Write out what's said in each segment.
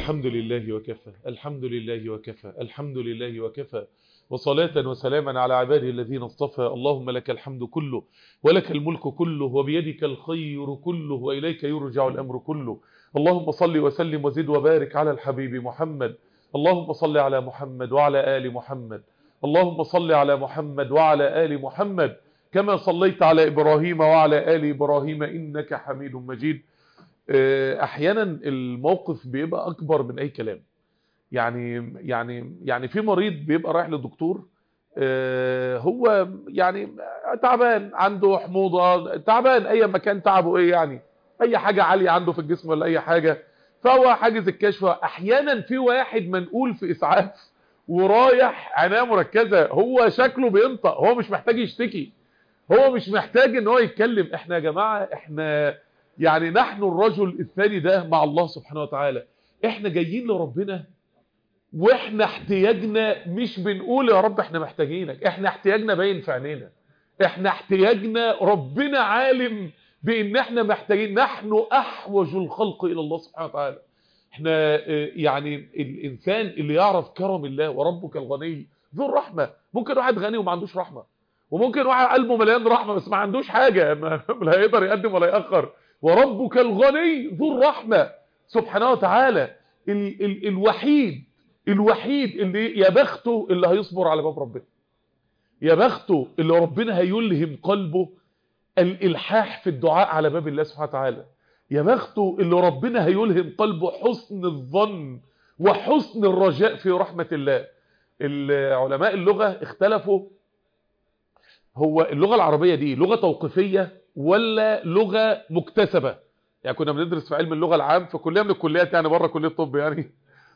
الحمد لله وكفى الحمد لله وكفى الحمد لله وكفى وصلاة وسلاما على عباده الذين اصطفى اللهم لك الحمد كله ولك الملك كله وبيدك الخير كله وإليك يرجع الأمر كله اللهم صل وسلم وزد وبارك على الحبيب محمد اللهم صل على محمد وعلى آل محمد اللهم صل على محمد وعلى آل محمد كما صليت على إبراهيم وعلى آل إبراهيم إنك حميد مجيد احيانا الموقف بيبقى اكبر من اي كلام يعني يعني يعني في مريض بيبقى رايح للدكتور هو يعني تعبان عنده حموضه تعبان اي مكان تعبه ايه يعني اي حاجه عاليه عنده في الجسم ولا اي حاجه فهو حاجز الكشف احيانا في واحد منقول في اسعاف ورايح عنايه مركزه هو شكله بينطق هو مش محتاج يشتكي هو مش محتاج ان هو يتكلم احنا يا جماعه احنا يعني نحن الرجل الثاني ده مع الله سبحانه وتعالى احنا جايين لربنا واحنا احتياجنا مش بنقول يا رب احنا محتاجينك احنا احتياجنا باين في عينينا احنا احتياجنا ربنا عالم بان احنا محتاجين نحن احوج الخلق الى الله سبحانه وتعالى احنا يعني الانسان اللي يعرف كرم الله وربك الغني ذو الرحمه ممكن واحد غني وما عندوش رحمه وممكن واحد قلبه مليان رحمه بس ما عندوش حاجه لا هيقدر يقدم ولا ياخر وربك الغني ذو الرحمة سبحانه وتعالى ال ال الوحيد الوحيد اللي يا بخته اللي هيصبر على باب ربنا يا بخته اللي ربنا هيلهم قلبه الالحاح في الدعاء على باب الله سبحانه وتعالى يا بخته اللي ربنا هيلهم قلبه حسن الظن وحسن الرجاء في رحمة الله العلماء اللغة اختلفوا هو اللغة العربية دي لغة توقيفية ولا لغة مكتسبة يعني كنا بندرس في علم اللغة العام في كلية من الكليات يعني بره كلية الطب يعني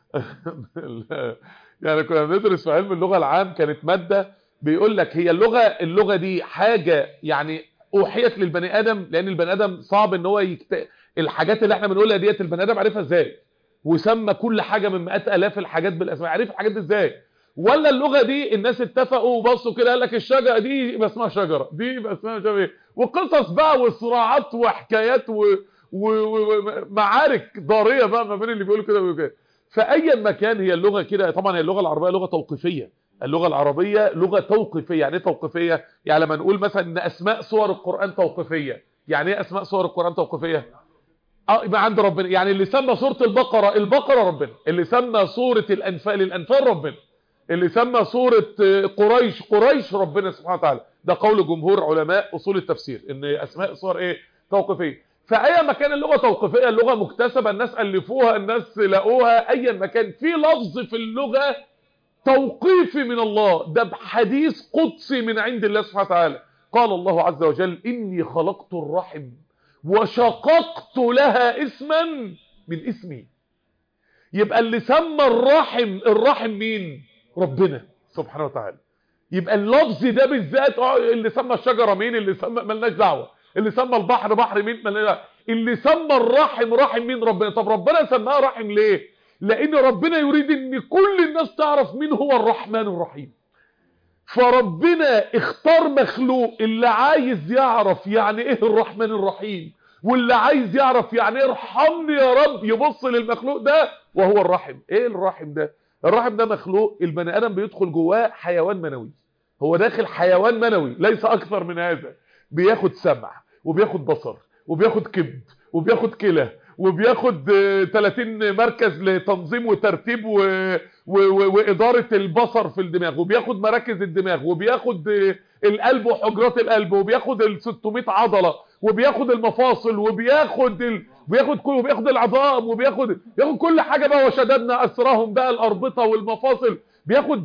يعني كنا بندرس في علم اللغة العام كانت مادة بيقول لك هي اللغة اللغة دي حاجة يعني اوحيت للبني ادم لان البني ادم صعب ان هو يكت... الحاجات اللي احنا بنقولها ديت البني ادم عارفها ازاي وسمى كل حاجة من مئات الاف الحاجات بالاسماء عارف الحاجات دي ازاي ولا اللغة دي الناس اتفقوا وبصوا كده قال لك الشجرة دي يبقى اسمها شجرة دي يبقى اسمها مش عارف وقصص بقى وصراعات وحكايات ومعارك ضارية بقى ما بين اللي بيقولوا كده وكده فأيا ما كان هي اللغة كده طبعا هي اللغة العربية لغة توقيفية اللغة العربية لغة توقيفية يعني ايه توقيفية يعني لما نقول مثلا ان اسماء سور القرآن توقيفية يعني ايه اسماء سور القرآن توقيفية اه يبقى عند ربنا يعني اللي سمى سورة البقرة البقرة ربنا اللي سمى سورة الانفال الانفال ربنا اللي سمى سورة قريش قريش ربنا سبحانه وتعالى ده قول جمهور علماء اصول التفسير ان اسماء الصور ايه توقيفيه فاي مكان اللغه توقيفيه اللغه مكتسبه الناس الفوها الناس لقوها اي مكان في لفظ في اللغه توقيفي من الله ده بحديث قدسي من عند الله سبحانه وتعالى قال الله عز وجل اني خلقت الرحم وشققت لها اسما من اسمي يبقى اللي سمى الرحم الرحم مين ربنا سبحانه وتعالى يبقى اللفظ ده بالذات اللي سمى الشجره مين اللي سمى ملناش دعوه اللي سمى البحر بحر مين ملناش دعوه اللي سمى الرحم رحم مين ربنا طب ربنا سماها رحم ليه لان ربنا يريد ان كل الناس تعرف مين هو الرحمن الرحيم فربنا اختار مخلوق اللي عايز يعرف يعني ايه الرحمن الرحيم واللي عايز يعرف يعني ايه ارحمني يا رب يبص للمخلوق ده وهو الرحم ايه الرحم ده الرحم ده مخلوق البني ادم بيدخل جواه حيوان منوي هو داخل حيوان منوي ليس اكثر من هذا بياخد سمع وبياخد بصر وبياخد كبد وبياخد كلى وبياخد 30 مركز لتنظيم وترتيب و... و... و... واداره البصر في الدماغ وبياخد مراكز الدماغ وبياخد القلب وحجرات القلب وبياخد ال 600 عضله وبياخد المفاصل وبياخد ال... بياخد كل وبياخد العظام وبياخد بياخد كل حاجه بقى وشددنا اسرهم بقى الاربطه والمفاصل بياخد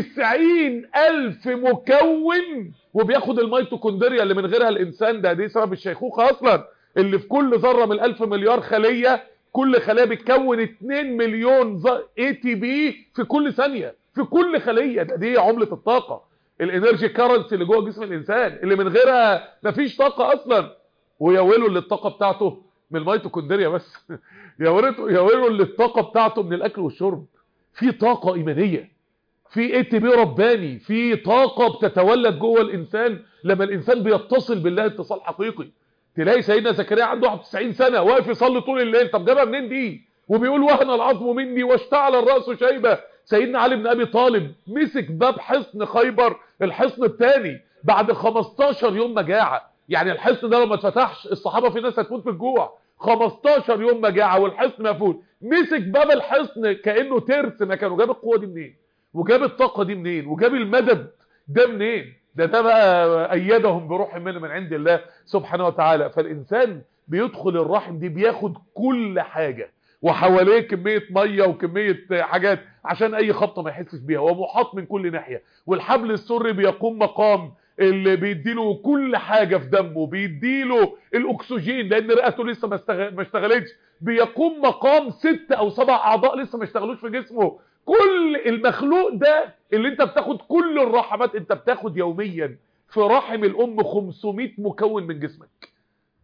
90000 مكون وبياخد الميتوكوندريا اللي من غيرها الانسان ده دي سبب الشيخوخه اصلا اللي في كل ذره من الألف مليار خليه كل خليه بتكون 2 مليون اي تي بي في كل ثانيه في كل خليه ده دي عمله الطاقه الانرجي كارنسي اللي جوه جسم الانسان اللي من غيرها مفيش طاقه اصلا ويا ويله اللي الطاقه بتاعته من الميتوكوندريا بس يا ويله يا ويله اللي الطاقه بتاعته من الاكل والشرب في طاقه ايمانيه في اي تي بي رباني في طاقه بتتولد جوه الانسان لما الانسان بيتصل بالله اتصال حقيقي تلاقي سيدنا زكريا عنده 91 سنه واقف يصلي طول الليل طب جابها منين دي وبيقول وهن العظم مني واشتعل الراس شيبه سيدنا علي بن ابي طالب مسك باب حصن خيبر الحصن الثاني بعد 15 يوم مجاعه يعني الحصن ده لو ما اتفتحش الصحابه في ناس هتموت في الجوع 15 يوم مجاعه والحصن مقفول مسك باب الحصن كانه ترس ما كانوا جاب القوه دي منين وجاب الطاقه دي منين وجاب المدد ده منين ده ده بقى ايدهم بروح من من عند الله سبحانه وتعالى فالانسان بيدخل الرحم دي بياخد كل حاجه وحواليه كميه ميه وكميه حاجات عشان اي خبطه ما يحسش بيها هو محاط من كل ناحيه والحبل السري بيقوم مقام اللي بيديله كل حاجه في دمه بيديله الاكسجين لان رئته لسه ما استغ... ما اشتغلتش بيقوم مقام ست او سبع اعضاء لسه ما اشتغلوش في جسمه كل المخلوق ده اللي انت بتاخد كل الرحمات انت بتاخد يوميا في رحم الام 500 مكون من جسمك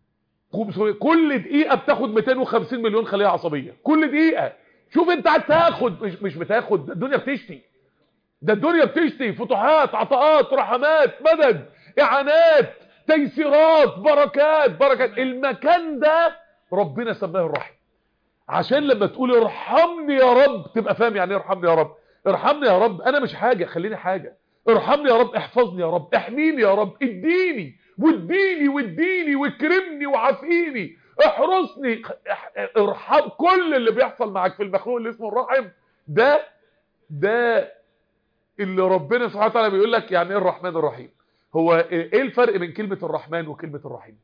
500 كل دقيقه بتاخد 250 مليون خليه عصبيه كل دقيقه شوف انت هتاخد مش مش بتاخد ده الدنيا بتشتي ده الدنيا بتشتي فتوحات عطاءات رحمات مدد اعانات تيسيرات بركات بركات المكان ده ربنا سماه الرحم عشان لما تقول ارحمني يا رب تبقى فاهم يعني ايه ارحمني يا رب ارحمني يا رب انا مش حاجه خليني حاجه ارحمني يا رب احفظني يا رب احميني يا رب اديني واديني واديني واكرمني وعافيني احرسني ارحم كل اللي بيحصل معاك في المخلوق اللي اسمه الرحم ده ده اللي ربنا سبحانه وتعالى بيقول لك يعني ايه الرحمن الرحيم هو ايه الفرق بين كلمة الرحمن وكلمة الرحيم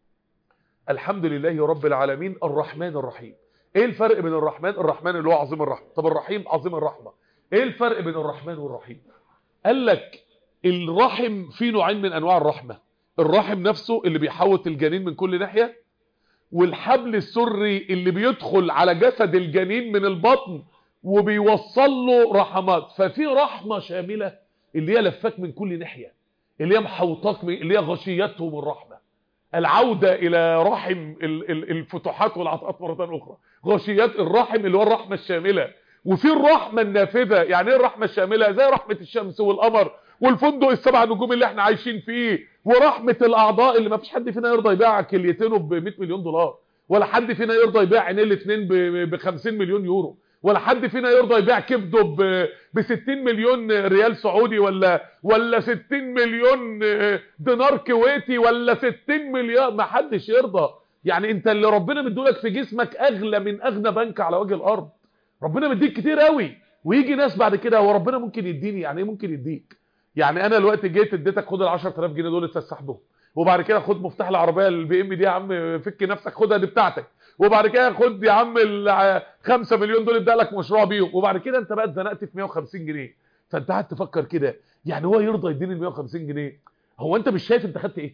الحمد لله رب العالمين الرحمن الرحيم ايه الفرق بين الرحمن الرحمن اللي هو عظيم الرحمة طب الرحيم عظيم الرحمة ايه الفرق بين الرحمن والرحيم قال لك الرحم فيه نوعين من انواع الرحمة الرحم نفسه اللي بيحوط الجنين من كل ناحية والحبل السري اللي بيدخل على جسد الجنين من البطن وبيوصل له رحمات ففي رحمة شاملة اللي هي لفاك من كل ناحية اللي هي محوطاك اللي هي غشيتهم الرحمة العودة إلى رحم الفتوحات والعطاءات مرة أخرى غشيات الرحم اللي هو الرحمة الشاملة وفي الرحمة النافذة يعني ايه الرحمة الشاملة زي رحمة الشمس والقمر والفندق السبع نجوم اللي احنا عايشين فيه ورحمة الأعضاء اللي ما فيش حد فينا يرضى يبيع كليتينه ب 100 مليون دولار ولا حد فينا يرضى يبيع عينيه الاثنين ب 50 مليون يورو ولا حد فينا يرضى يبيع كبده ب 60 مليون ريال سعودي ولا ولا 60 مليون دينار كويتي ولا 60 مليار ما حدش يرضى يعني انت اللي ربنا مدولك في جسمك اغلى من اغنى بنك على وجه الارض ربنا مديك كتير قوي ويجي ناس بعد كده هو ربنا ممكن يديني يعني ايه ممكن يديك يعني انا الوقت جيت اديتك خد ال 10000 جنيه دول اتفسح بهم وبعد كده خد مفتاح العربيه البي ام دي يا عم فك نفسك خدها دي بتاعتك وبعد كده خد يا عم ال 5 مليون دول ابدا لك مشروع بيهم وبعد كده انت بقى اتزنقت في 150 جنيه فانت قاعد تفكر كده يعني هو يرضى يديني ال 150 جنيه هو انت مش شايف انت خدت ايه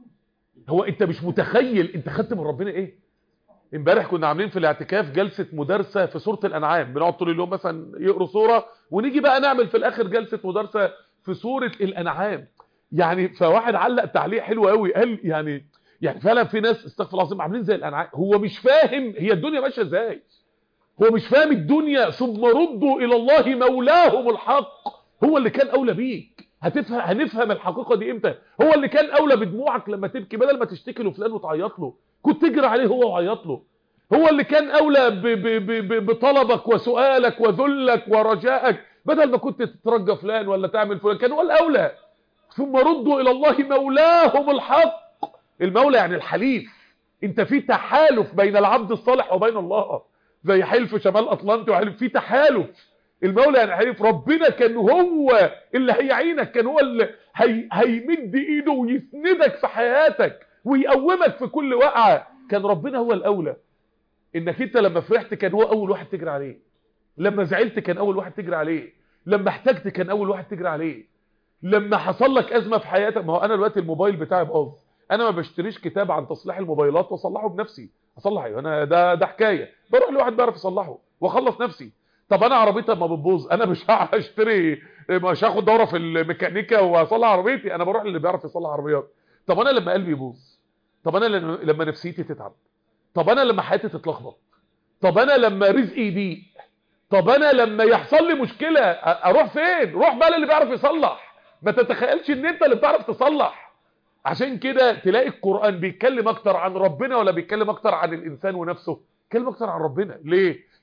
هو انت مش متخيل انت خدت من ربنا ايه امبارح كنا عاملين في الاعتكاف جلسه مدارسه في سوره الانعام بنقعد طول اليوم مثلا يقروا سوره ونيجي بقى نعمل في الاخر جلسه مدارسه في سوره الانعام يعني فواحد علق تعليق حلو قوي قال يعني يعني فعلا في ناس استغفر الله العظيم عاملين زي الانعام هو مش فاهم هي الدنيا ماشيه ازاي هو مش فاهم الدنيا ثم ردوا الى الله مولاهم الحق هو اللي كان اولى بيك هتفهم هنفهم الحقيقه دي امتى هو اللي كان اولى بدموعك لما تبكي بدل ما تشتكي لفلان وتعيط له كنت تجري عليه هو وعيط له هو اللي كان اولى ب ب ب بطلبك وسؤالك وذلك ورجائك بدل ما كنت تترجى فلان ولا تعمل فلان كان هو الاولى ثم ردوا الى الله مولاهم الحق المولى يعني الحليف انت في تحالف بين العبد الصالح وبين الله زي حلف شمال اطلنطي وحلف في تحالف المولى يعني حليف ربنا كان هو اللي هيعينك كان هو اللي هي هيمد ايده ويسندك في حياتك ويقومك في كل وقعه كان ربنا هو الاولى انك انت لما فرحت كان هو اول واحد تجري عليه لما زعلت كان اول واحد تجري عليه لما احتجت كان اول واحد تجري عليه لما حصل لك ازمه في حياتك ما هو انا دلوقتي الموبايل بتاعي باظ انا ما بشتريش كتاب عن تصليح الموبايلات واصلحه بنفسي اصلح ايه انا ده ده حكايه بروح لواحد بيعرف يصلحه واخلص نفسي طب انا عربيتي لما بتبوظ انا مش هشتري مش هاخد دوره في الميكانيكا واصلح عربيتي انا بروح للي بيعرف يصلح عربيات طب انا لما قلبي يبوظ طب انا لما نفسيتي تتعب طب انا لما حياتي تتلخبط طب انا لما رزقي يضيق طب انا لما يحصل لي مشكله اروح فين روح بقى اللي بيعرف يصلح ما تتخيلش ان انت اللي بتعرف تصلح عشان كده تلاقي القرآن بيتكلم اكتر عن ربنا ولا بيتكلم اكتر عن الانسان ونفسه بيتكلم اكتر عن ربنا ليه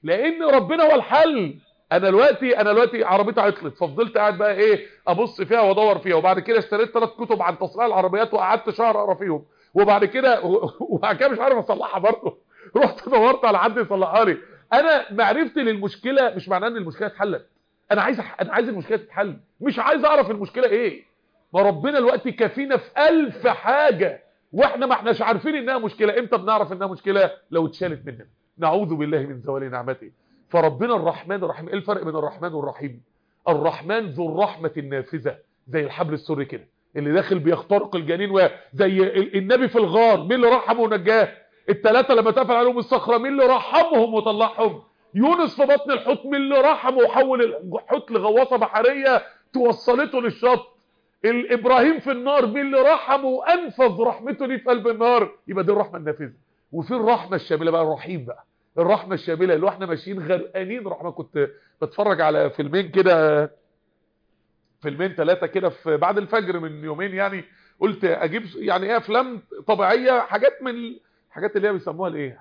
لان ربنا هو الحل انا دلوقتي انا دلوقتي عربيتي عطلت ففضلت قاعد بقى ايه ابص فيها وادور فيها وبعد كده اشتريت ثلاث كتب عن تصليح العربيات وقعدت شهر اقرا فيهم وبعد كده وبعد كده مش عارف اصلحها برضه رحت دورت على حد يصلحها لي انا معرفتي للمشكله مش معناه ان المشكله اتحلت انا عايز انا عايز المشكله تتحل مش عايز اعرف المشكله ايه ما ربنا الوقت كافينا في ألف حاجه واحنا ما احناش عارفين انها مشكله امتى بنعرف انها مشكله لو اتشالت مننا نعوذ بالله من زوال نعمته فربنا الرحمن الرحيم ايه الفرق بين الرحمن والرحيم الرحمن ذو الرحمه النافذه زي الحبل السري كده اللي داخل بيخترق الجنين وزي النبي في الغار مين اللي رحمه ونجاه الثلاثه لما تقفل عليهم الصخره مين اللي رحمهم وطلعهم يونس في بطن الحوت مين اللي رحمه وحول الحوت لغواصه بحريه توصلته للشط الابراهيم في النار مين اللي رحمه وانفذ رحمته ليه في قلب النار يبقى دي الرحمه النافذه وفي الرحمه الشامله بقى الرحيم بقى الرحمه الشامله اللي احنا ماشيين غرقانين رحمه كنت بتفرج على فيلمين كده فيلمين ثلاثه كده في بعد الفجر من يومين يعني قلت اجيب يعني ايه افلام طبيعيه حاجات من الحاجات اللي هي بيسموها الايه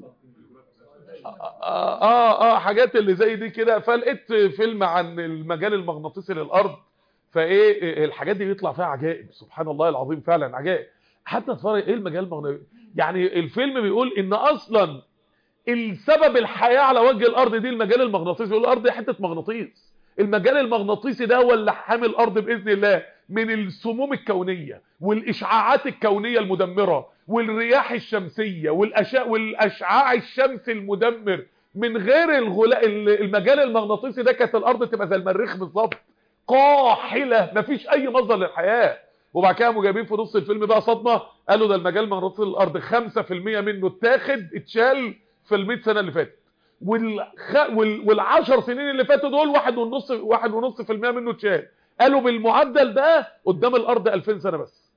آه, اه اه حاجات اللي زي دي كده فلقيت فيلم عن المجال المغناطيسي للارض فايه الحاجات دي بيطلع فيها عجائب سبحان الله العظيم فعلا عجائب حتى تتفرج ايه المجال المغناطيسي يعني الفيلم بيقول ان اصلا السبب الحياه على وجه الارض دي المجال المغناطيسي يقول الارض دي حته مغناطيس المجال المغناطيسي ده هو اللي حامي الارض باذن الله من السموم الكونيه والاشعاعات الكونيه المدمره والرياح الشمسيه والاشعاع والاشعاع الشمس المدمر من غير الغلاء المجال المغناطيسي ده كانت الارض تبقى زي المريخ بالظبط قاحله مفيش اي مصدر للحياه وبعد كده قاموا جايبين في نص الفيلم بقى صدمه قالوا ده المجال المغناطيسي للارض 5% منه اتاخد اتشال في ال 100 سنه اللي فاتت والخ... وال... وال10 سنين اللي فاتوا دول واحد ونص واحد ونص في المية منه اتشال قالوا بالمعدل ده قدام الارض 2000 سنه بس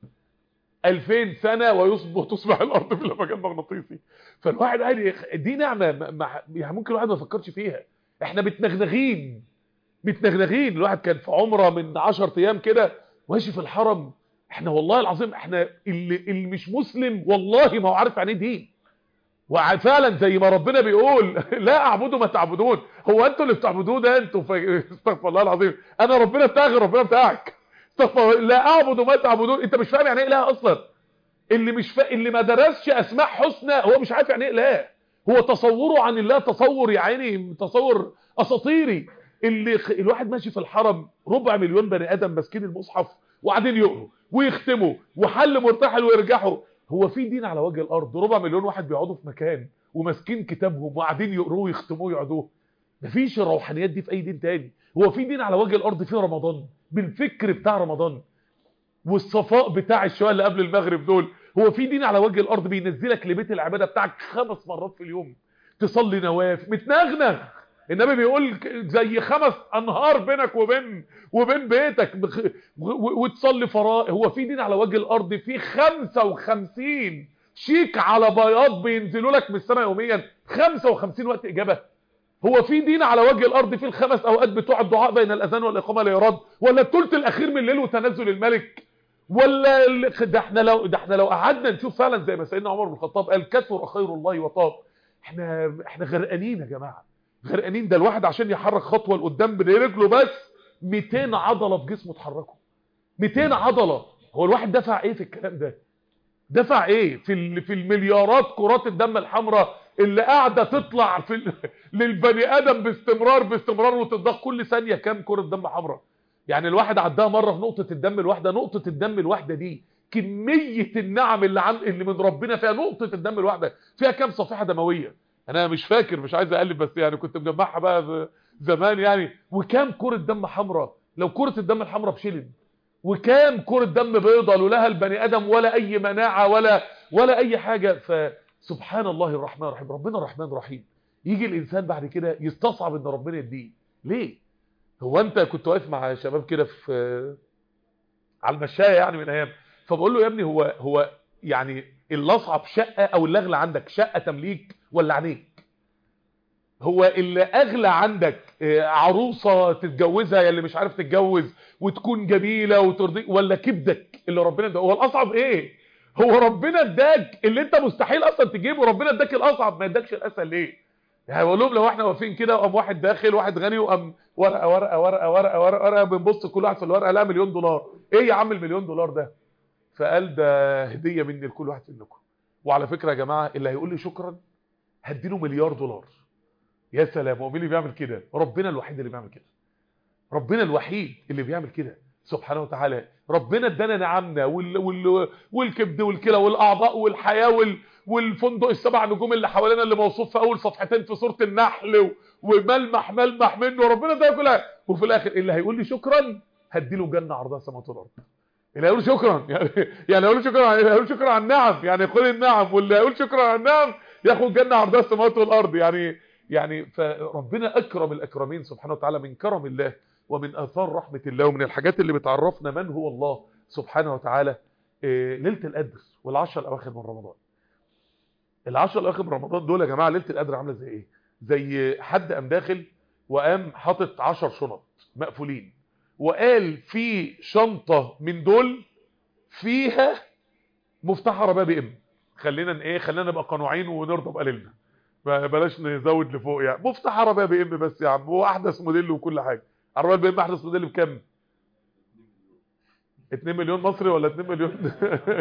2000 سنه ويصبح تصبح الارض بلا مجال مغناطيسي فالواحد قال دي نعمه ما... يعني ممكن الواحد ما يفكرش فيها احنا متنغنغين متنغنغين الواحد كان في عمره من 10 ايام كده ماشي في الحرم احنا والله العظيم احنا اللي, اللي مش مسلم والله ما هو عارف يعني دين وفعلا زي ما ربنا بيقول لا اعبدوا ما تعبدون هو انتوا اللي بتعبدوه ده انتوا في... استغفر الله العظيم انا ربنا بتاعي غير ربنا بتاعك استغفر لا اعبد ما تعبدون انت مش فاهم يعني ايه اله اصلا اللي مش فا... اللي ما درسش اسماء حسنى هو مش عارف يعني ايه اله هو تصوره عن الله تصور يا عيني تصور اساطيري اللي خ... الواحد ماشي في الحرم ربع مليون بني ادم ماسكين المصحف وقاعدين يقروا ويختموا وحل مرتحل ويرجعوا هو في دين على وجه الارض ربع مليون واحد بيقعدوا في مكان وماسكين كتابهم وقاعدين يقروه ويختموه ويقعدوه مفيش الروحانيات دي في اي دين تاني هو في دين على وجه الارض في رمضان بالفكر بتاع رمضان والصفاء بتاع الشويه اللي قبل المغرب دول هو في دين على وجه الارض بينزلك لبيت العباده بتاعك خمس مرات في اليوم تصلي نوافل متنغنغ النبي بيقول زي خمس انهار بينك وبين وبين بيتك وتصلي فرائض هو في دين على وجه الارض في 55 شيك على بياض بينزلوا لك من السماء يوميا 55 وقت اجابه هو في دين على وجه الارض في الخمس اوقات بتوع الدعاء بين الاذان والاقامه لا يراد ولا الثلث الاخير من الليل وتنزل الملك ولا ده احنا لو ده احنا لو قعدنا نشوف فعلا زي ما سيدنا عمر بن الخطاب قال كثر خير الله وطاب احنا احنا غرقانين يا جماعه غرقانين ده الواحد عشان يحرك خطوه لقدام برجله بس 200 عضله في جسمه اتحركوا 200 عضله هو الواحد دفع ايه في الكلام ده دفع ايه في في المليارات كرات الدم الحمراء اللي قاعده تطلع في ال... للبني ادم باستمرار باستمرار وتضخ كل ثانيه كام كره دم حمراء يعني الواحد عدها مره في نقطه الدم الواحده نقطه الدم الواحده دي كميه النعم اللي عن اللي من ربنا فيها نقطه الدم الواحده فيها كام صفيحه دمويه انا مش فاكر مش عايز اقلب بس يعني كنت مجمعها بقى زمان يعني وكام كره دم حمراء لو كره الدم الحمراء بشلن وكام كره دم بيضاء لها البني ادم ولا اي مناعه ولا ولا اي حاجه فسبحان الله الرحمن الرحيم ربنا الرحمن الرحيم يجي الانسان بعد كده يستصعب ان ربنا يديه ليه هو انت كنت واقف مع شباب كده في على المشايه يعني من ايام فبقول له يا ابني هو هو يعني اللي اصعب شقه او اللي اغلى عندك شقه تمليك ولا عينيك هو اللي اغلى عندك عروسه تتجوزها يا اللي مش عارف تتجوز وتكون جميله وترضيك ولا كبدك اللي ربنا ده هو الاصعب ايه هو ربنا اداك اللي انت مستحيل اصلا تجيبه ربنا اداك الاصعب ما اداكش الاسهل ليه يعني بقول لهم لو احنا واقفين كده وقام واحد داخل واحد غني وقام ورقه ورقه ورقه ورقه ورقه, ورقة بنبص كل واحد في الورقه لا مليون دولار ايه يا عم المليون دولار ده فقال ده هديه مني لكل واحد منكم وعلى فكره يا جماعه اللي هيقول لي شكرا هديله مليار دولار يا سلام هو مين اللي بيعمل كده ربنا الوحيد اللي بيعمل كده ربنا الوحيد اللي بيعمل كده سبحانه وتعالى ربنا ادانا نعمنا وال... وال... والكبد والكلى والاعضاء والحياه وال... والفندق السبع نجوم اللي حوالينا اللي موصوف في اول صفحتين في سوره النحل و... وملمح ملمح منه ربنا ده كلها وفي الاخر اللي هيقول لي شكرا هديله جنه عرضها السماوات والارض اللي هيقول شكرا يعني يعني هيقول شكرا اللي هيقول شكرا على النعم يعني خد النعم واللي هيقول شكرا على النعم ياخد جنه عرضها السماوات والارض يعني يعني فربنا اكرم الاكرمين سبحانه وتعالى من كرم الله ومن اثار رحمه الله ومن الحاجات اللي بتعرفنا من هو الله سبحانه وتعالى إيه ليله القدر والعشر الاواخر من رمضان العشر الاواخر من رمضان دول يا جماعه ليله القدر عامله زي ايه زي حد قام داخل وقام حاطط 10 شنط مقفولين وقال في شنطه من دول فيها مفتاح عربيه بي ام خلينا ايه خلينا نبقى قنوعين ونرضى بقليلنا بلاش نزود لفوق يعني مفتاح عربيه بي ام بس يا عم هو احدث موديل وكل حاجه عربيه بي ام احدث موديل بكام 2 مليون مصري ولا 2 مليون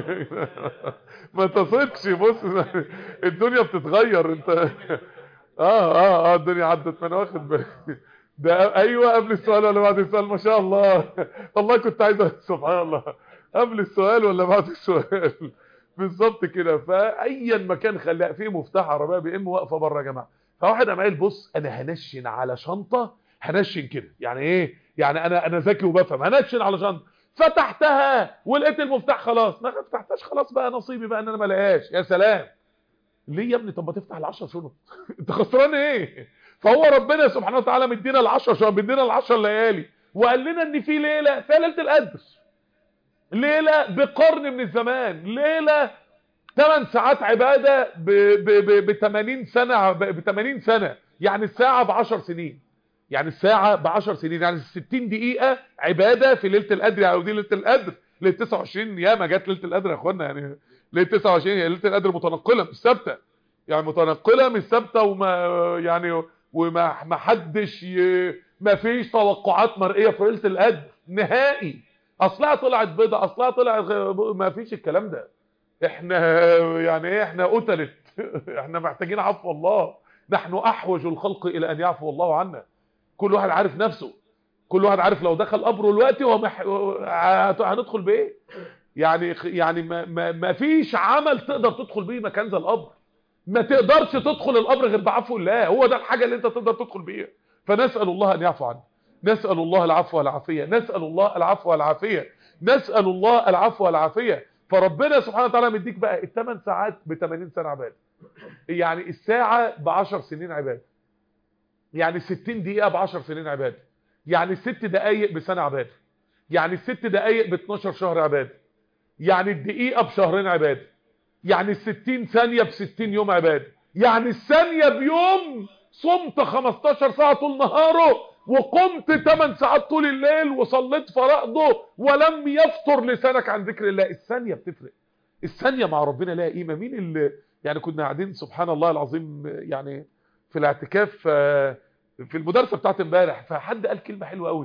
ما تصدقش بص الدنيا بتتغير انت اه اه اه الدنيا عدت ما انا واخد بالي ده ايوه قبل السؤال ولا بعد السؤال ما شاء الله والله كنت عايز سبحان الله قبل السؤال ولا بعد السؤال بالظبط كده فايا مكان خليها فيه مفتاح عربيه بي ام واقفه بره يا جماعه فواحد قام قايل بص انا هنشن على شنطه هنشن كده يعني ايه يعني انا انا ذكي وبفهم هنشن على شنطه فتحتها ولقيت المفتاح خلاص ما فتحتهاش خلاص بقى نصيبي بقى ان انا ما الاقيهاش يا سلام ليه يا ابني طب ما تفتح ال10 شنط انت خسران ايه فهو ربنا سبحانه وتعالى مدينا ال10 شنط مدينا ال10 ليالي وقال لنا ان في ليله فيها ليله القدر ليله بقرن من الزمان ليله 8 ساعات عباده ب 80 سنه ب 80 سنه يعني الساعه ب 10 سنين يعني الساعه ب 10 سنين يعني 60 دقيقه عباده في ليله القدر يعني دي ليله القدر ليله 29 ياما جت ليله القدر يا اخوانا يعني ليله 29 هي ليله القدر متنقله مش ثابته يعني متنقله مش ثابته وما يعني وما ما حدش ي... ما فيش توقعات مرئيه في ليله القدر نهائي اصلها طلعت بيضه اصلها طلعت ما فيش الكلام ده احنا يعني ايه احنا قتلت احنا محتاجين عفو الله نحن احوج الخلق الى ان يعفو الله عنا كل واحد عارف نفسه كل واحد عارف لو دخل قبره دلوقتي هو مح... هندخل بايه يعني يعني ما, ما, ما فيش عمل تقدر تدخل بيه مكان زي القبر ما تقدرش تدخل القبر غير بعفو الله هو ده الحاجه اللي انت تقدر تدخل بيها فنسال الله ان يعفو عنا نسال الله العفو والعافيه نسال الله العفو والعافيه نسال الله العفو والعافيه فربنا سبحانه وتعالى مديك بقى الثمان ساعات ب 80 سنه عباده يعني الساعه ب 10 سنين عباده يعني 60 دقيقه ب 10 سنين عباده يعني الست دقائق بسنه عباده يعني الست دقائق ب 12 شهر عباده يعني الدقيقه بشهرين عباده يعني ال60 ثانيه ب 60 يوم عباده يعني الثانيه بيوم صمت 15 ساعه طول نهاره وقمت 8 ساعات طول الليل وصليت فرائضه ولم يفطر لسانك عن ذكر الله الثانيه بتفرق الثانيه مع ربنا لها قيمه مين اللي يعني كنا قاعدين سبحان الله العظيم يعني في الاعتكاف في المدرسه بتاعت امبارح فحد قال كلمه حلوه قوي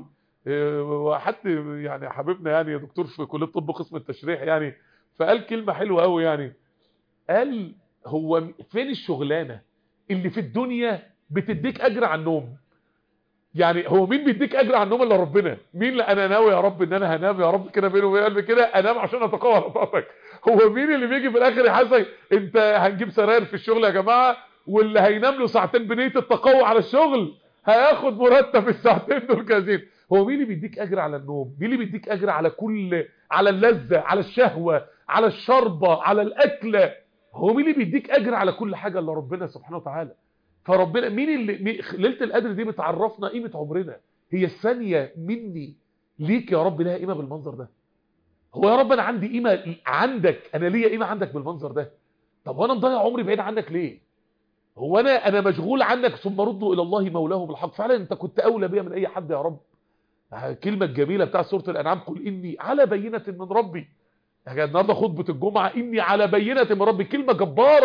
وحد يعني حبيبنا يعني دكتور في كليه طب قسم التشريح يعني فقال كلمه حلوه قوي يعني قال هو فين الشغلانه اللي في الدنيا بتديك اجر على النوم يعني هو مين بيديك اجر على النوم الا ربنا مين اللي انا ناوي يا رب ان انا هنام يا رب كده بيني وبين قلبي كده انام عشان اتقوى على طاقتك هو مين اللي بيجي في الاخر يحاسب انت هنجيب سراير في الشغل يا جماعه واللي هينام له ساعتين بنيه التقوى على الشغل هياخد مرتب الساعتين دول كازين هو مين اللي بيديك اجر على النوم مين اللي بيديك اجر على كل على اللذه على الشهوه على الشربه على الاكله هو مين اللي بيديك اجر على كل حاجه الا ربنا سبحانه وتعالى فربنا مين اللي ليله القدر دي بتعرفنا قيمه عمرنا هي الثانيه مني ليك يا رب لها قيمه بالمنظر ده هو يا رب انا عندي قيمه عندك انا ليا قيمه عندك بالمنظر ده طب وانا مضيع عمري بعيد عنك ليه هو انا انا مشغول عنك ثم ردوا الى الله مولاه بالحق فعلا انت كنت اولى بيا من اي حد يا رب الكلمه الجميله بتاع سوره الانعام قل اني على بينه من ربي النهارده خطبه الجمعه اني على بينه من ربي كلمه جباره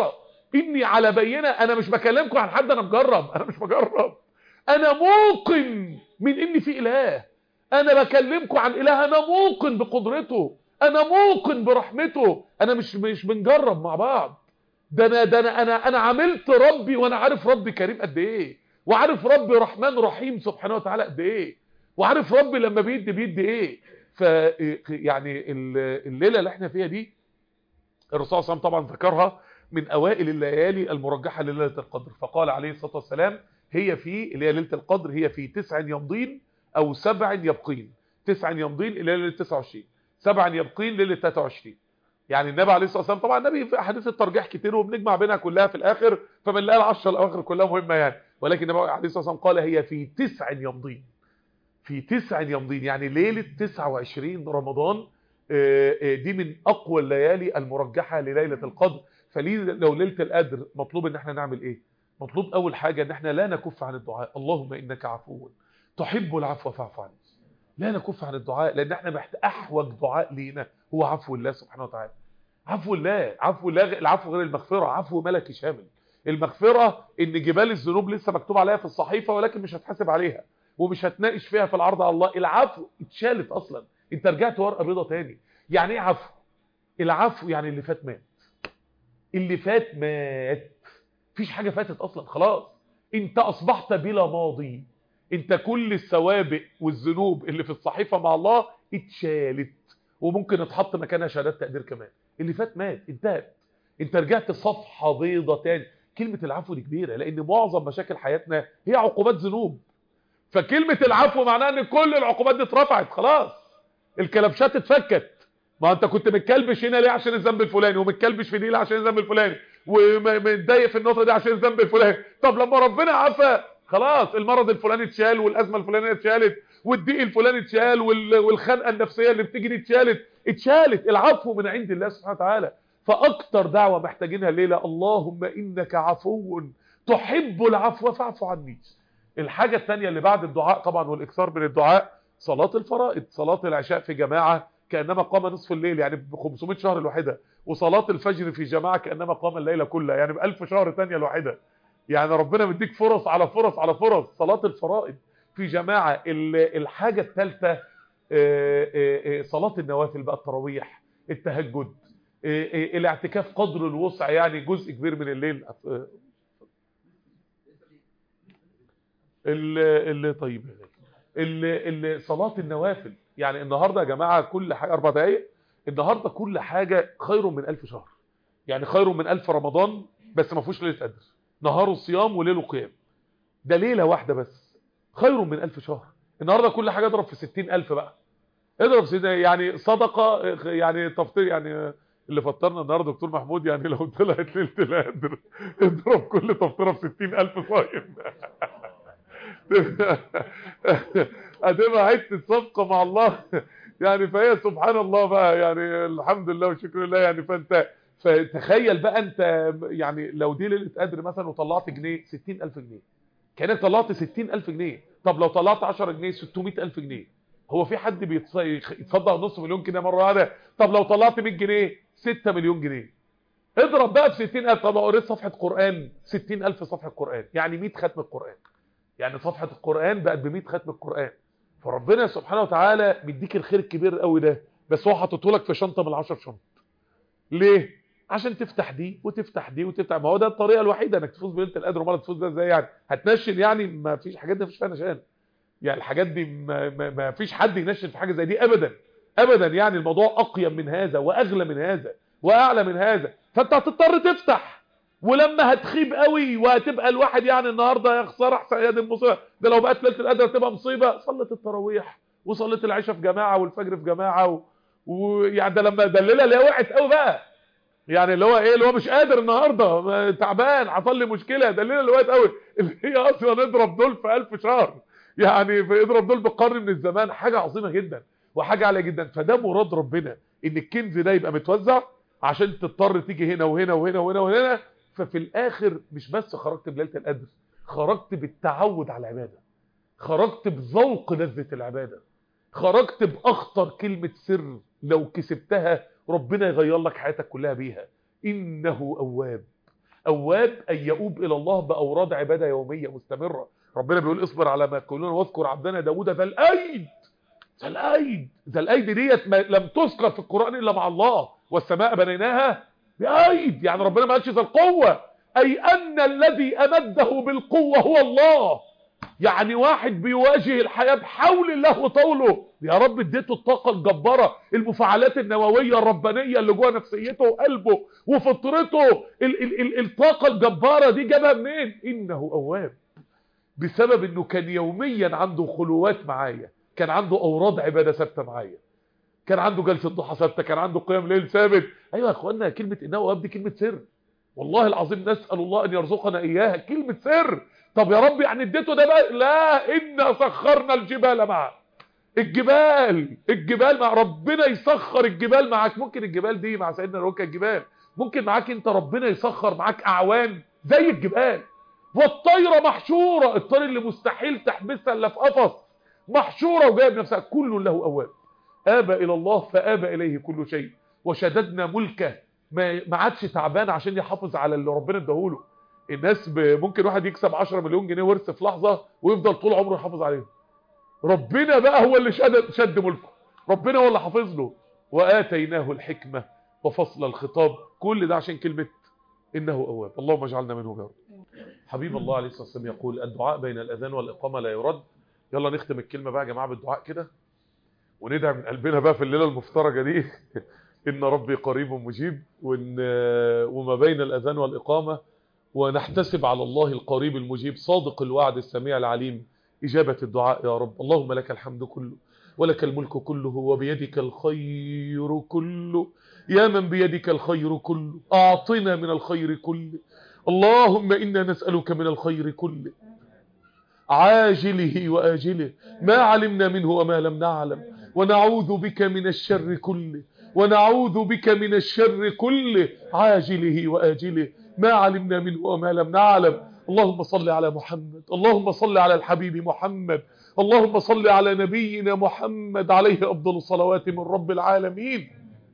اني على بينه انا مش بكلمكم عن حد انا مجرب انا مش بجرب انا موقن من ان في اله انا بكلمكم عن اله انا موقن بقدرته انا موقن برحمته انا مش مش بنجرب مع بعض ده انا ده انا انا انا عملت ربي وانا عارف ربي كريم قد ايه وعارف ربي رحمن رحيم سبحانه وتعالى قد ايه وعارف ربي لما بيدي بيدي ايه ف يعني الليله اللي احنا فيها دي الرسول صلى الله عليه وسلم طبعا ذكرها من اوائل الليالي المرجحه لليله القدر فقال عليه الصلاه والسلام هي في اللي هي ليله القدر هي في تسع يمضين او سبع يبقين تسع يمضين الى ليله 29 سبع يبقين ليله 23 يعني النبي عليه الصلاه والسلام طبعا النبي في احاديث الترجيح كتير وبنجمع بينها كلها في الاخر فبنلاقي العشره الاواخر كلها مهمه يعني ولكن النبي عليه الصلاه والسلام قال هي في تسع يمضين في تسع يمضين يعني ليله 29 رمضان دي من اقوى الليالي المرجحه لليله القدر فليه لو ليله القدر مطلوب ان احنا نعمل ايه مطلوب اول حاجه ان احنا لا نكف عن الدعاء اللهم انك عفو تحب العفو فاعف عني لا نكف عن الدعاء لان احنا محتاج احوج دعاء لينا هو عفو الله سبحانه وتعالى عفو الله عفو الله العفو غير المغفره عفو ملكي شامل المغفره ان جبال الذنوب لسه مكتوب عليها في الصحيفه ولكن مش هتحاسب عليها ومش هتناقش فيها في العرض على الله العفو اتشالت اصلا انت رجعت ورقه بيضه تاني يعني ايه عفو العفو يعني اللي فات مات اللي فات مات مفيش حاجه فاتت اصلا خلاص انت اصبحت بلا ماضي انت كل السوابق والذنوب اللي في الصحيفه مع الله اتشالت وممكن اتحط مكانها شهادات تقدير كمان اللي فات مات انتهت انت رجعت صفحه بيضه تاني كلمه العفو دي كبيره لان معظم مشاكل حياتنا هي عقوبات ذنوب فكلمه العفو معناها ان كل العقوبات دي اترفعت خلاص الكلبشات اتفكت ما انت كنت متكلبش هنا ليه عشان الذنب الفلاني ومتكلبش في دي ليه عشان الذنب الفلاني ومتضايق في النقطه دي عشان الذنب الفلاني طب لما ربنا عفا خلاص المرض الفلاني اتشال والازمه الفلانيه اتشالت والضيق الفلاني اتشال والخنقه النفسيه اللي بتيجي دي اتشالت اتشالت العفو من عند الله سبحانه وتعالى فاكتر دعوه محتاجينها الليله اللهم انك عفو تحب العفو فاعف عني الحاجه الثانيه اللي بعد الدعاء طبعا والاكثار من الدعاء صلاه الفرائض صلاه العشاء في جماعه كانما قام نصف الليل يعني ب 500 شهر الواحده وصلاه الفجر في جماعه كانما قام الليله كلها يعني ب 1000 شهر ثانيه الواحده يعني ربنا مديك فرص على فرص على فرص صلاة الفرائض في جماعة الحاجة الثالثة صلاة النوافل بقى التراويح التهجد الاعتكاف قدر الوسع يعني جزء كبير من الليل اللي طيب اللي صلاة النوافل يعني النهاردة يا جماعة كل حاجة أربع دقايق النهاردة كل حاجة خير من ألف شهر يعني خير من ألف رمضان بس ما فيهوش ليلة قدر نهاره صيام وليله قيام ده ليلة واحدة بس خير من ألف شهر النهاردة كل حاجة اضرب في ستين ألف بقى اضرب في يعني صدقة يعني تفطير يعني اللي فطرنا النهاردة دكتور محمود يعني لو طلعت ليلة القدر اضرب كل تفطيرة في ستين ألف صايم هتبقى حته صفقه مع الله يعني فهي سبحان الله بقى يعني الحمد لله وشكر لله يعني فانت فتخيل بقى انت يعني لو دي ليله قدر مثلا وطلعت جنيه 60000 جنيه كانك طلعت 60000 جنيه طب لو طلعت 10 جنيه 600000 جنيه هو في حد بيتصدق نص مليون جنيه مره واحده طب لو طلعت 100 جنيه 6 مليون جنيه اضرب بقى في 60000 طب لو قريت صفحه قران 60000 صفحه قران يعني 100 ختم القران يعني صفحه القران بقت ب 100 ختم القران فربنا سبحانه وتعالى مديك الخير الكبير قوي ده بس هو حاطته لك في شنطه من 10 شنط ليه عشان تفتح دي وتفتح دي وتفتح ما هو ده الطريقه الوحيده انك تفوز بليله القدر ومره تفوز بيها ازاي يعني هتنشن يعني ما فيش حاجات دي مفيش فيها نشان يعني الحاجات دي ما, ما, ما فيش حد ينشن في حاجه زي دي ابدا ابدا يعني الموضوع اقيم من هذا واغلى من هذا واعلى من هذا فانت هتضطر تفتح ولما هتخيب قوي وهتبقى الواحد يعني النهارده يا خساره احسن يا دي المصيبه ده لو بقت ليله القدر تبقى مصيبه صلت التراويح وصليت العشاء في جماعه والفجر في جماعه و... ويعني ده لما ده الليله اللي هي وقعت قوي بقى يعني اللي هو ايه اللي هو مش قادر النهارده تعبان حصل لي مشكله ده الليله اللي وقعت قوي اللي هي اصلا اضرب دول في 1000 شهر يعني في اضرب دول بقرن من الزمان حاجه عظيمه جدا وحاجه عاليه جدا فده مراد ربنا ان الكنز ده يبقى متوزع عشان تضطر تيجي هنا وهنا وهنا وهنا وهنا ففي الاخر مش بس خرجت بليله القدر خرجت بالتعود على العباده خرجت بذوق لذه العباده خرجت باخطر كلمه سر لو كسبتها ربنا يغير لك حياتك كلها بيها انه اواب أواب أن يؤوب إلى الله بأوراد عبادة يومية مستمرة ربنا بيقول اصبر على ما يقولون واذكر عبدنا داود ذا الأيد ذا الأيد ذا الأيد ديت لم تذكر في القرآن إلا مع الله والسماء بنيناها بأيد يعني ربنا ما قالش ذا القوة أي أن الذي أمده بالقوة هو الله يعني واحد بيواجه الحياة بحول الله وطوله يا رب اديته الطاقة الجبارة المفاعلات النووية الربانية اللي جوه نفسيته وقلبه وفطرته ال ال ال الطاقة الجبارة دي جابها منين انه اواب بسبب انه كان يوميا عنده خلوات معايا كان عنده اوراد عبادة ثابتة معايا كان عنده جلسة ضحى ثابتة كان عنده قيام ليل ثابت ايوه يا اخوانا كلمة انه اواب دي كلمة سر والله العظيم نسأل الله ان يرزقنا اياها كلمة سر طب يا رب يعني اديته ده بقى لا إنا سخرنا الجبال معه الجبال الجبال مع ربنا يسخر الجبال معاك ممكن الجبال دي مع سيدنا روكا الجبال ممكن معاك انت ربنا يسخر معاك اعوان زي الجبال والطيرة محشورة الطير اللي مستحيل تحبسها الا في قفص محشورة وجايب نفسها كل له اواب آب الى الله فآب اليه كل شيء وشددنا ملكه ما عادش تعبان عشان يحافظ على اللي ربنا اداهوله الناس ب... ممكن واحد يكسب 10 مليون جنيه ورث في لحظة ويفضل طول عمره يحافظ عليهم ربنا بقى هو اللي شد, شد ملكه ربنا هو اللي حافظ له وآتيناه الحكمة وفصل الخطاب كل ده عشان كلمة إنه أواب اللهم اجعلنا منه يا رب حبيب الله عليه الصلاة والسلام يقول الدعاء بين الأذان والإقامة لا يرد يلا نختم الكلمة بقى يا جماعة بالدعاء كده وندعي من قلبنا بقى في الليلة المفترجة دي إن ربي قريب مجيب وإن وما بين الأذان والإقامة ونحتسب على الله القريب المجيب صادق الوعد السميع العليم إجابة الدعاء يا رب اللهم لك الحمد كله ولك الملك كله وبيدك الخير كله يا من بيدك الخير كله أعطنا من الخير كله اللهم إنا نسألك من الخير كله عاجله وآجله ما علمنا منه وما لم نعلم ونعوذ بك من الشر كله ونعوذ بك من الشر كله عاجله وآجله ما علمنا منه وما لم نعلم اللهم صل على محمد اللهم صل على الحبيب محمد اللهم صل على نبينا محمد عليه أفضل الصلوات من رب العالمين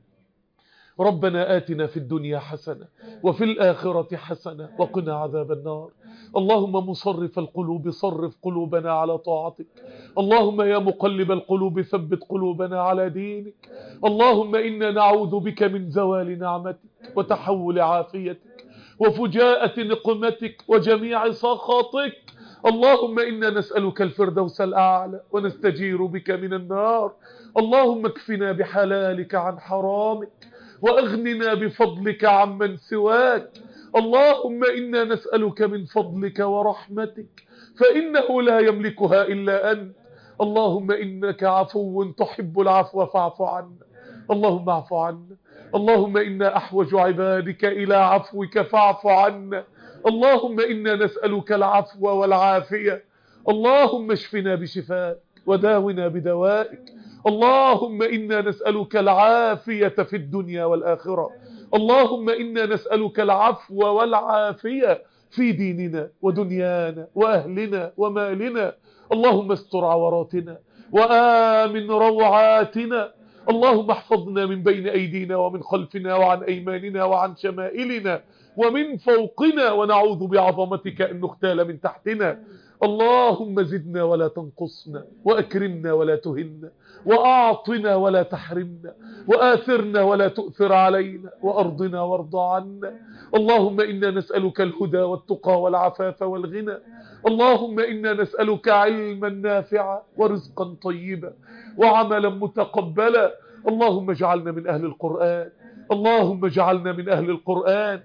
ربنا آتنا في الدنيا حسنة وفي الآخرة حسنة وقنا عذاب النار اللهم مصرف القلوب صرف قلوبنا على طاعتك اللهم يا مقلب القلوب ثبت قلوبنا على دينك اللهم إنا نعوذ بك من زوال نعمتك وتحول عافيتك وفجاءة نقمتك وجميع سخطك اللهم إنا نسألك الفردوس الأعلى ونستجير بك من النار اللهم اكفنا بحلالك عن حرامك وأغننا بفضلك عمن سواك اللهم إنا نسألك من فضلك ورحمتك فإنه لا يملكها إلا أنت اللهم إنك عفو تحب العفو فاعف عنا اللهم اعف عنا اللهم إنا أحوج عبادك إلى عفوك فاعف عنا اللهم إنا نسألك العفو والعافية اللهم اشفنا بشفائك وداونا بدوائك اللهم إنا نسألك العافية في الدنيا والآخرة اللهم إنا نسألك العفو والعافية في ديننا ودنيانا وأهلنا ومالنا اللهم استر عوراتنا وآمن روعاتنا اللهم احفظنا من بين أيدينا ومن خلفنا وعن أيماننا وعن شمائلنا ومن فوقنا ونعوذ بعظمتك أن نختال من تحتنا اللهم زدنا ولا تنقصنا وأكرمنا ولا تهنا وأعطنا ولا تحرمنا وآثرنا ولا تؤثر علينا وأرضنا وارض عنا اللهم إنا نسألك الهدى والتقى والعفاف والغنى اللهم إنا نسألك علما نافعا ورزقا طيبا وعملا متقبلا اللهم اجعلنا من أهل القرآن اللهم اجعلنا من أهل القرآن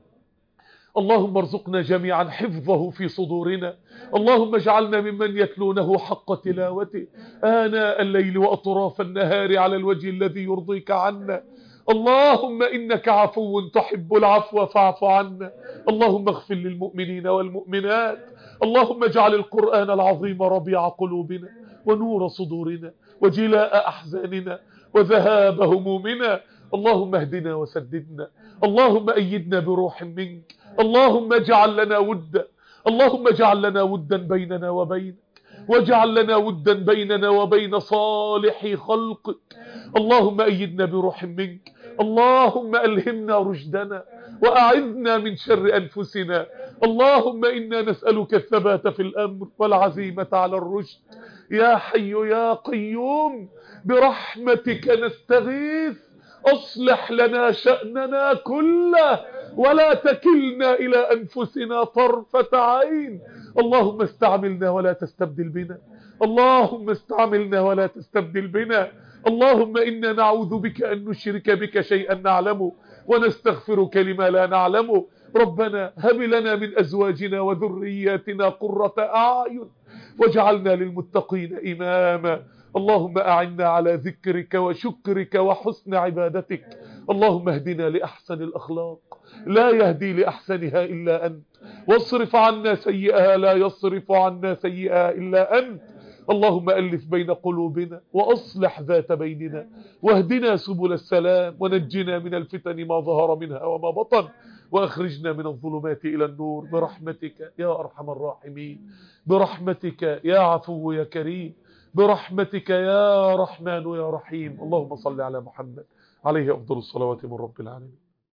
اللهم ارزقنا جميعا حفظه في صدورنا اللهم اجعلنا ممن يتلونه حق تلاوته آناء الليل وأطراف النهار على الوجه الذي يرضيك عنا اللهم إنك عفو تحب العفو فاعف عنا اللهم اغفر للمؤمنين والمؤمنات اللهم اجعل القرآن العظيم ربيع قلوبنا ونور صدورنا وجلاء أحزاننا وذهاب همومنا اللهم اهدنا وسددنا اللهم أيدنا بروح منك اللهم اجعل لنا ودا اللهم اجعل لنا ودا بيننا وبينك واجعل لنا ودا بيننا وبين صالح خلقك اللهم أيدنا بروح منك اللهم ألهمنا رشدنا وأعذنا من شر أنفسنا اللهم إنا نسألك الثبات في الأمر والعزيمة على الرشد يا حي يا قيوم برحمتك نستغيث أصلح لنا شأننا كله ولا تكلنا إلى أنفسنا طرفة عين اللهم استعملنا ولا تستبدل بنا اللهم استعملنا ولا تستبدل بنا اللهم إنا نعوذ بك أن نشرك بك شيئا نعلمه ونستغفرك لما لا نعلمه ربنا هب لنا من أزواجنا وذرياتنا قرة أعين واجعلنا للمتقين إماما اللهم أعنا على ذكرك وشكرك وحسن عبادتك اللهم اهدنا لأحسن الأخلاق لا يهدي لأحسنها إلا أنت واصرف عنا سيئها لا يصرف عنا سيئها إلا أنت اللهم ألف بين قلوبنا وأصلح ذات بيننا واهدنا سبل السلام ونجنا من الفتن ما ظهر منها وما بطن وأخرجنا من الظلمات إلى النور برحمتك يا أرحم الراحمين برحمتك يا عفو يا كريم برحمتك يا رحمن يا رحيم اللهم صل على محمد عليه أفضل الصلوات من رب العالمين